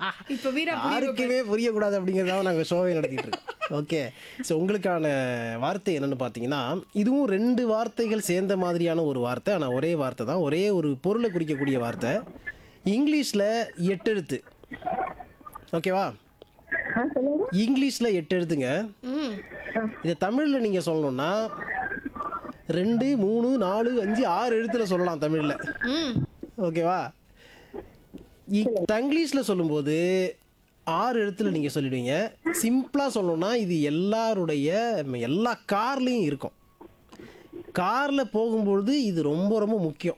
இப்ப வீரா புரிய வைப்பாரு. யாருக்குமே புரியக்கூடாது அப்படிங்கிறதால நாங்கள் ஷோவை நடத்திட்டு இருக்கோம் ஓகே ஸோ உங்களுக்கான வார்த்தை என்னன்னு பார்த்தீங்கன்னா இதுவும் ரெண்டு வார்த்தைகள் சேர்ந்த மாதிரியான ஒரு வார்த்தை ஆனால் ஒரே வார்த்தை தான் ஒரே ஒரு பொருளை குறிக்கக்கூடிய வார்த்தை இங்கிலீஷில் எட்டு எழுத்து ஓகேவா இங்கிலீஷில் எட்டு எழுத்துங்க ம் இதை தமிழில் நீங்கள் சொல்லணும்னா ரெண்டு மூணு நாலு அஞ்சு ஆறு எழுத்துல சொல்லலாம் தமிழில் ம் ஓகேவா இ- தங்கிலீஷில் சொல்லும்போது ஆறு எழுத்துல நீங்கள் சொல்லிடுவீங்க சிம்பிளாக சொல்லணும்னா இது எல்லாருடைய ம், எல்லா கார்லேயும் இருக்கும் காரில் போகும்பொழுது இது ரொம்ப ரொம்ப முக்கியம்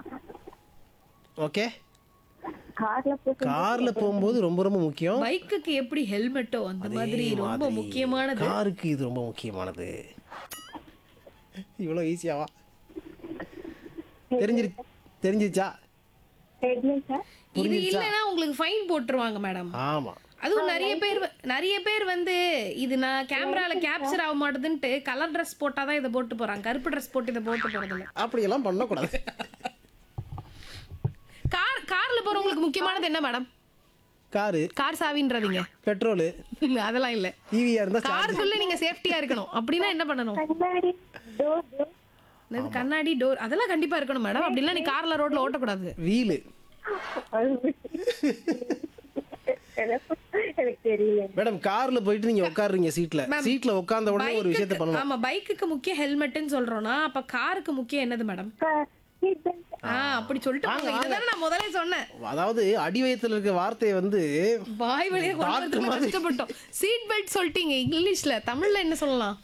ஓகே கார்ல போய் காரில் போகும்போது ரொம்ப ரொம்ப முக்கியம் பைக்குக்கு எப்படி ஹெல்மெட்டோ அந்த மாதிரி அதே ரொம்ப மாதிரி முக்கியமானது காருக்கு இது ரொம்ப முக்கியமானது இவ்வளோ ஈஸியாவா தெரிஞ்சிரு தெரிஞ்சிச்சா ஹெட்லைட் சார் இது இல்லைன்னா உங்களுக்கு ஃபைன் போட்டுருவாங்க மேடம் ஆமாம் அதுவும் நிறைய பேர் வ- நிறைய பேர் வந்து இது நான் கேமரால கேப்சர் ஆக மாட்டேதுன்ட்டு கலர் ட்ரெஸ் போட்டாதான் இதை போட்டு போறாங்க கருப்பு ட்ரெஸ் போட்டு இதை போட்டு போறதில்ல அப்படியெல்லாம் பண்ணக்கூடாது கார் கார்ல போறவங்களுக்கு முக்கியமானது என்ன மேடம் காரு கார் சாவின்றதீங்க பெட்ரோலு அதெல்லாம் இல்ல ஈவியா இருந்தால் காருக்குள்ள நீங்க சேஃப்டியா இருக்கணும் அப்படின்னா என்ன பண்ணணும் கண்ணாடி டோர் டோர் என்னது கண்ணாடி டோர் அதெல்லாம் கண்டிப்பா இருக்கணும் மேடம் அப்படின்னா நீ கார்ல ரோட்ல ஓட்டக்கூடாது வீலு எனக்கு தெரியல மேடம் கார்ல போயிட்டு நீங்க உட்காருறீங்க சீட்ல சீட்ல உட்கார்ந்த உடனே ஒரு விஷயத்த பைக்குக்கு பண்ணலாம் ஆமா பைக்குக்கு முக்கிய ஹெல்மெட்னு சொல்றோம்னா அப்ப காருக்கு முக்கியம் என்னது மேடம் சீட் பெல்ட் ஆ அப்படி சொல்லிட்டு போங்க. இதுதானே நான் முதல்ல சொன்னேன் அதாவது அடி வயத்துல இருக்க வார்த்தையை வந்து வாய் வழியா கொண்டு டாக்டர் வரதுக்கு மாதிரி. கஷ்டப்பட்டோம் சீட் பெல்ட் சொல்லிட்டீங்க இங்கிலீஷ்ல தமிழ்ல என்ன சொல்லலாம்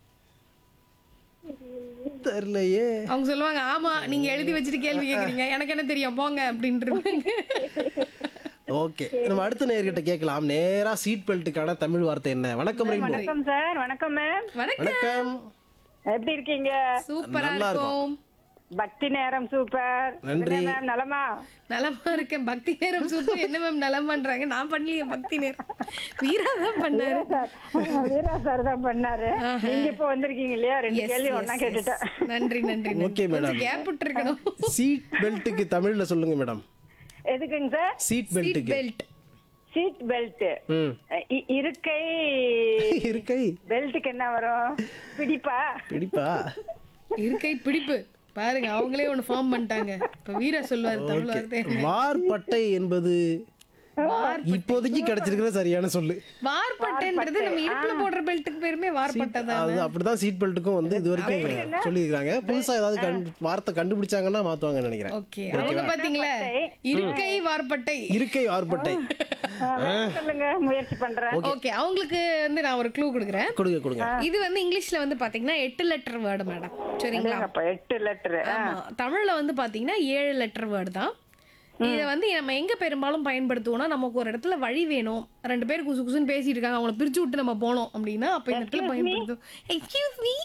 தெரியலையே அவங்க சொல்லுவாங்க ஆமா நீங்க எழுதி வச்சுட்டு கேள்வி கேக்குறீங்க எனக்கு என்ன தெரியும் போங்க அப்படின்ட்டு ஓகே நம்ம அடுத்த நேர்கிட்ட கேட்கலாம் நேரா சீட் பெல்ட்டுக்கான தமிழ் வார்த்தை என்ன வணக்கம் ரெயின்போ வணக்கம் சார் வணக்கம் மேம் வணக்கம் வணக்கம் எப்படி இருக்கீங்க சூப்பரா நல்லா இருக்கும் பக்தி நேரம் சூப்பர் நன்றி. மேம் நலமா நலமா இருக்கேன் பக்தி நேரம் சூப்பர் என்ன மேம் நலம் பண்றாங்க நான் பண்ணலையே பக்தி நேரம் வீரா தான் பண்ணாரு சார் வீரா சார் தான் பண்ணாரு நீங்க இப்ப வந்திருக்கீங்க இல்லையா ரெண்டு Yes, கேள்வி yes, ஒன்னா yes. கேட்டுட்டேன் நன்றி நன்றி Okay, madam. கேப் விட்டுருக்கணும் சீட் பெல்ட்டுக்கு தமிழ்ல சொல்லுங்க மேடம் எதுக்குங்க சார் சீட் சீட் பெல்ட்டுக்கு பெல்ட் சீட் பெல்ட் ம் இருக்கை இருக்கை பெல்ட்டுக்கு என்ன வரும் பிடிப்பா பிடிப்பா இருக்கை பிடிப்பு பாருங்க அவங்களே ஒண்ணு ஃபார்ம் பண்ணிட்டாங்க இப்ப வீரா சொல்லுவாரு தமிழ் வார்த்தை வார்பட்டை என்பது இப்போதைக்கு கிடைச்சிருக்கிற சரியான சொல்லு வார்பட்டைன்றது நம்ம இடுப்புல போடுற பெல்ட்டுக்கு பேருமே வார்பட்டை தான் அது அப்படிதான் சீட் பெல்ட்டுக்கும் வந்து இது வரைக்கும் சொல்லியிருக்காங்க புதுசா ஏதாவது கண்டு வார்த்தை கண்டுபிடிச்சாங்கன்னா மாத்துவாங்கன்னு நினைக்கிறேன் ஓகே அவங்க பாத்தீங்களா இருக்கை வார்பட்டை இருக்கை வார்பட்டை சொல்லுங்க முயற்சி பண்றேன் ஓகே அவங்களுக்கு வந்து நான் ஒரு க்ளூ கொடுக்குறேன் கொடுங்க கொடுங்க இது வந்து இங்கிலீஷ்ல வந்து பாத்தீங்கன்னா எட்டு லெட்டர் வேர்டு மேடம் சரிங்களா அப்ப எட்டு லெட்டர் ஆமா தமிழ்ல வந்து பாத்தீங்கன்னா ஏழு லெட்டர் வேர்டு தான் இதை வந்து நம்ம எங்க பெரும்பாலும் பயன்படுத்துவோம்னா நமக்கு ஒரு இடத்துல வழி வேணும் ரெண்டு பேர் குசு குசுன்னு பேசிட்டு இருக்காங்க அவங்கள பிரிச்சு விட்டு நம்ம போனோம் அப்படின்னா அப்ப இந்த இடத்துல பயன்படுத்தும் எக்ஸ்கியூஸ் மீ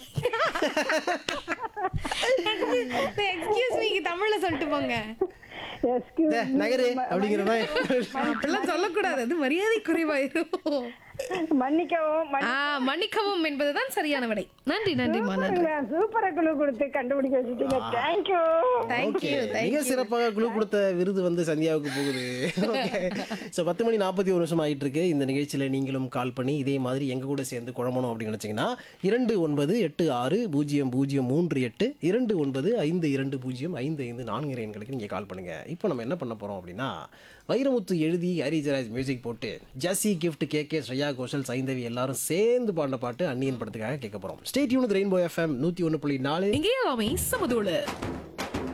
எக்ஸ்கியூஸ் மீ தமிழ்ல சொல்லிட்டு போங்க எஸ்கியூஸ் டே, நகரு அப்படிங்கிற மாதிரி அப்படிலாம் சொல்லக்கூடாது அது மரியாதை குறைவாயிரும் மன்னிக்கவும் ஆ மன்னிக்கவும் என்பதுதான் சரியான விடை நன்றி நன்றிமா நன்றி சூப்பரா குழு கொடுத்து கண்டுபிடிக்க வச்சுட்டீங்க தேங்க்யூ தேங்க்யூ மிக தேங்க்யூ சிறப்பாக குழு கொடுத்த விருது வந்து சந்தியாவுக்கு போகுது ஓகே ஸோ பத்து மணி நாற்பத்தி ஒரு நிமிஷம் ஆகிட்டு இருக்கு இந்த நிகழ்ச்சியில் நீங்களும் கால் பண்ணி இதே மாதிரி எங்கள் கூட சேர்ந்து குழம்பணும் அப்படின்னு நினச்சிங்கன்னா இரண்டு ஒன்பது எட்டு ஆறு பூஜ்ஜியம் பூஜ்ஜியம் மூன்று எட்டு இரண்டு ஒன்பது ஐந்து இரண்டு பூஜ்ஜியம் ஐந்து ஐந்து நான்கு எண்களுக்கு நீங்கள் கால் பண்ணுங்கள் இப்போ நம்ம என்ன பண்ண போகிறோம் அப்படின்னா வைரமுத்து எழுதி ஹரிஜராஜ் மியூசிக் போட்டு ஜஸ்ஸி கிஃப்ட் கே கே ஸ்ரேயா கோஷல் சைந்தவி எல்லாரும் சேர்ந்து பாடின பாட்டு அன்னியன் படத்துக்காக கேட்க போகிறோம் ஸ்டேட் யூனிட் ரெயின்போ எஃப்எம் நூற்றி ஒன்று புள்ளி நாலு இங்கே எல்லாமே சமதோடு